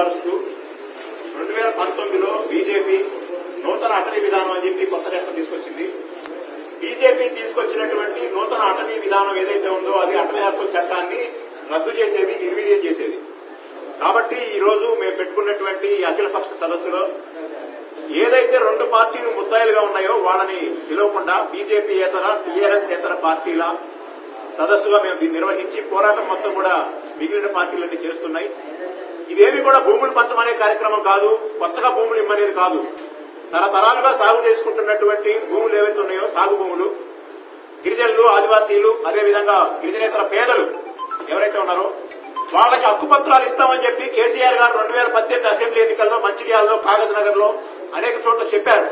కించపరుస్తూ రెండు వేల పంతొమ్మిదిలో బీజేపీ నూతన అటవీ విధానం అని చెప్పి కొత్త చట్టం తీసుకొచ్చింది బీజేపీ తీసుకొచ్చినటువంటి నూతన అటవీ విధానం ఏదైతే ఉందో అది అటవీ హక్కుల చట్టాన్ని రద్దు చేసేది నిర్వీర్యం చేసేది కాబట్టి ఈ రోజు మేము పెట్టుకున్నటువంటి ఈ అఖిలపక్ష సదస్సులో ఏదైతే రెండు పార్టీలు ముద్దాయిలుగా ఉన్నాయో వాళ్ళని పిలవకుండా బీజేపీ ఏతర టీఆర్ఎస్ ఏతర పార్టీల సదస్సుగా మేము దీన్ని నిర్వహించి పోరాటం మొత్తం కూడా మిగిలిన పార్టీలన్నీ చేస్తున్నాయి ఇదేమి కూడా భూములు పంచమనే కార్యక్రమం కాదు కొత్తగా భూములు ఇమ్మనేది కాదు తరతరాలుగా సాగు చేసుకుంటున్నటువంటి భూములు ఏవైతే ఉన్నాయో సాగు భూములు గిరిజనులు ఆదివాసీలు అదేవిధంగా గిరిజనేతర పేదలు ఎవరైతే ఉన్నారో వాళ్ళకి హక్కు పత్రాలు ఇస్తామని చెప్పి కేసీఆర్ గారు రెండు వేల పద్దెనిమిది అసెంబ్లీ ఎన్నికల్లో మంచిర్యాలలో కాగజ్ నగర్ లో అనేక చోట్ల చెప్పారు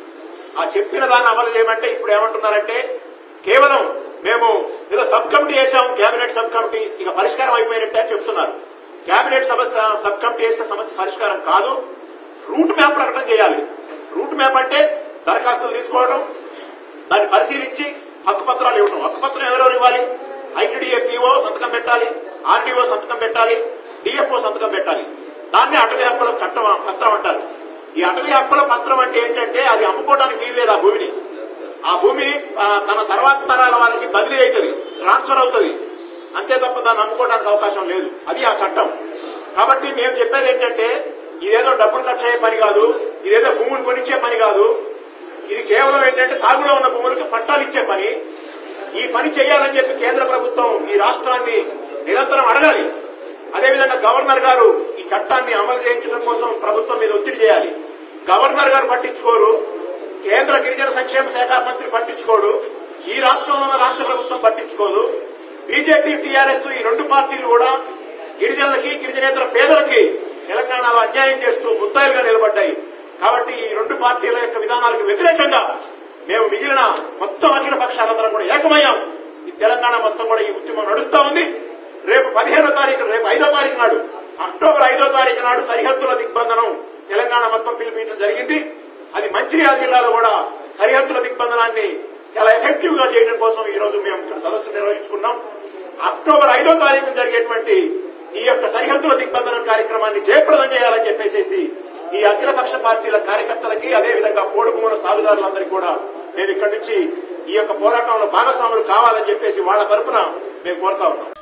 ఆ చెప్పిన దాన్ని అమలు చేయమంటే ఇప్పుడు ఏమంటున్నారంటే కేవలం మేము ఏదో సబ్ కమిటీ వేసాం కేబినెట్ సబ్ కమిటీ ఇక పరిష్కారం అయిపోయినట్టే అని చెప్తున్నారు కేబినెట్ సమస్య సబ్ కమిటీ వేస్తే సమస్య పరిష్కారం కాదు రూట్ మ్యాప్ ప్రకటన చేయాలి రూట్ మ్యాప్ అంటే దరఖాస్తులు తీసుకోవడం దాన్ని పరిశీలించి హక్కు పత్రాలు ఇవ్వడం హక్కు పత్రం ఎవరెవరు ఇవ్వాలి ఐటీడీఏ పీఓ సంతకం పెట్టాలి ఆర్టీఓ సంతకం పెట్టాలి డిఎఫ్ఓ సంతకం పెట్టాలి దాన్ని అటవీ హక్కుల చట్టం పత్రం అంటారు ఈ అటవీ హక్కుల పత్రం అంటే ఏంటంటే అది అమ్ముకోవడానికి వీల్లేదు ఆ భూమిని ఆ భూమి ఆ, తన తర్వాత తరాల వాళ్ళకి బదిలీ అవుతుంది ట్రాన్స్ఫర్ అవుతుంది అంతే తప్ప దాన్ని అమ్ముకోవడానికి అవకాశం లేదు అది ఆ చట్టం కాబట్టి మేము చెప్పేది ఏంటంటే ఇదేదో డబ్బులు ఖర్చు అయ్యే పని కాదు ఇదేదో భూములు కొనిచ్చే పని కాదు ఇది కేవలం ఏంటంటే సాగులో ఉన్న భూములకి పట్టాలు ఇచ్చే పని ఈ పని చేయాలని చెప్పి కేంద్ర ప్రభుత్వం ఈ రాష్ట్రాన్ని నిరంతరం అడగాలి అదేవిధంగా గవర్నర్ గారు ఈ చట్టాన్ని అమలు చేయించడం కోసం ప్రభుత్వం మీద ఒత్తిడి చేయాలి గవర్నర్ గారు పట్టించుకోరు కేంద్ర గిరిజన సంక్షేమ శాఖ మంత్రి పట్టించుకోడు ఈ రాష్ట్రంలో ఉన్న రాష్ట్ర ప్రభుత్వం పట్టించుకోదు బీజేపీ టీఆర్ఎస్ ఈ రెండు పార్టీలు కూడా గిరిజనులకి గిరిజనేతర పేదలకి తెలంగాణలో అన్యాయం చేస్తూ ముద్దాయిలుగా నిలబడ్డాయి కాబట్టి ఈ రెండు పార్టీల యొక్క విధానాలకు వ్యతిరేకంగా మేము మిగిలిన మొత్తం అఖిల పక్షాలందరం కూడా ఏకమయ్యాం ఈ తెలంగాణ మొత్తం కూడా ఈ ఉద్యమం నడుస్తా ఉంది రేపు పదిహేనో తారీఖు రేపు ఐదో తారీఖు నాడు అక్టోబర్ ఐదో తారీఖు నాడు సరిహద్దుల దిగ్బంధనం తెలంగాణ మొత్తం పిలిపించడం జరిగింది అది మంచిర్యాల జిల్లాలో కూడా సరిహద్దుల దిగ్బంధనాన్ని చాలా ఎఫెక్టివ్ గా చేయడం కోసం ఈ రోజు మేము ఇక్కడ సదస్సు నిర్వహించుకున్నాం అక్టోబర్ ఐదో తారీఖు జరిగేటువంటి ఈ యొక్క సరిహద్దుల దిగ్బంధనం కార్యక్రమాన్ని జయప్రదం చేయాలని చెప్పేసి ఈ అఖిలపక్ష పార్టీల కార్యకర్తలకి అదేవిధంగా పోడుకున్న సాగుదారులందరికీ కూడా మేము ఇక్కడి నుంచి ఈ యొక్క పోరాటంలో భాగస్వాములు కావాలని చెప్పేసి వాళ్ళ తరపున మేము కోరుతా ఉన్నాం